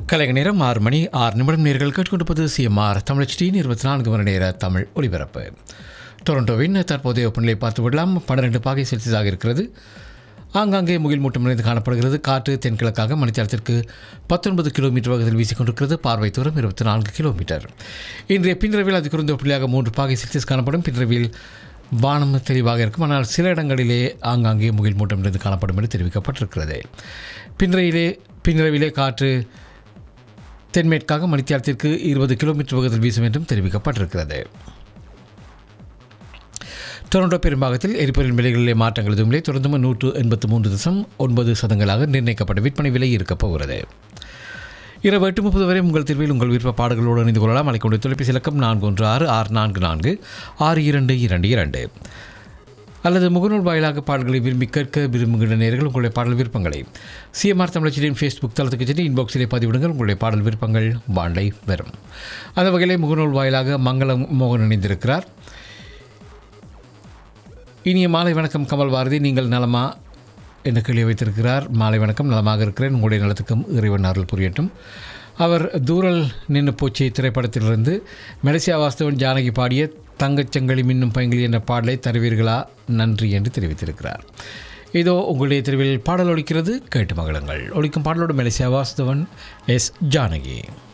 கலைஞர் நேரம் ஆறு மணி ஆறு நிமிடம் நேர்கள் கேட்டுக்கொண்டிருப்பது சிஎம்ஆர் தமிழ் டி இருபத்தி நான்கு மணி நேர தமிழ் ஒலிபரப்பு டொரண்டோவின் தற்போதைய வெப்பநிலை பார்த்து விடலாம் பன்னிரெண்டு பாகை செல்சியஸாக இருக்கிறது ஆங்காங்கே முகில் மூட்டம் நிறைந்து காணப்படுகிறது காற்று தென்கிழக்காக மணித்தியாலத்திற்கு பத்தொன்பது கிலோமீட்டர் வேகத்தில் வீசிக்கொண்டிருக்கிறது பார்வை தூரம் இருபத்தி நான்கு கிலோமீட்டர் இன்றைய பின்ரவில் அது குறைந்த வெப்பநிலையாக மூன்று பாகை செல்சியஸ் காணப்படும் பின்ரவில் வானம் தெளிவாக இருக்கும் ஆனால் சில இடங்களிலே ஆங்காங்கே முகில் மூட்டம் நிறைந்து காணப்படும் என்று தெரிவிக்கப்பட்டிருக்கிறது பின்றையிலே பின்ரவிலே காற்று தென்மேற்காக மணித்தியாலத்திற்கு இருபது கிலோமீட்டர் வேகத்தில் வீசும் என்றும் தெரிவிக்கப்பட்டிருக்கிறது டொரண்டோ பெரும்பாகத்தில் எரிபொருள் விலைகளிலே மாற்றங்கள் எதுவும் இல்லை தொடர்ந்து நூற்று எண்பத்து மூன்று தசம் ஒன்பது சதங்களாக நிர்ணயிக்கப்பட்ட விற்பனை விலை இருக்கப் போகிறது இரவு எட்டு முப்பது வரை உங்கள் தீர்வில் உங்கள் விருப்ப பாடல்களோடு இணைந்து கொள்ளலாம் அழைக்கொண்டு தொலைபேசி இலக்கம் நான்கு ஒன்று ஆறு ஆறு நான்கு நான்கு ஆறு இரண்டு இரண்டு இரண்டு அல்லது முகநூல் வாயிலாக பாடல்களை விரும்பி கேட்க விரும்புகின்ற நேர்கள் உங்களுடைய பாடல் விருப்பங்களை சிஎம்ஆர் தமிழச்சியின் ஃபேஸ்புக் தளத்துக்கு சென்று இன்பாக்ஸிலே பதிவிடுங்கள் உங்களுடைய பாடல் விருப்பங்கள் வாண்டை வரும் அந்த வகையிலே முகநூல் வாயிலாக மங்களம் மோகன் இணைந்திருக்கிறார் இனிய மாலை வணக்கம் கமல் பாரதி நீங்கள் நலமா என்று கேள்வி வைத்திருக்கிறார் மாலை வணக்கம் நலமாக இருக்கிறேன் உங்களுடைய நலத்துக்கும் இறைவன் அருள் புரியட்டும் அவர் தூரல் நின்று போச்சி திரைப்படத்திலிருந்து மெலசியா வாஸ்தவன் ஜானகி பாடிய தங்கச்சங்கிலி மின்னும் பைங்கிலி என்ற பாடலை தருவீர்களா நன்றி என்று தெரிவித்திருக்கிறார் இதோ உங்களுடைய தெருவில் பாடல் ஒலிக்கிறது கேட்டு மகளுங்கள் ஒலிக்கும் பாடலோடு மெலசியா வாஸ்தவன் எஸ் ஜானகி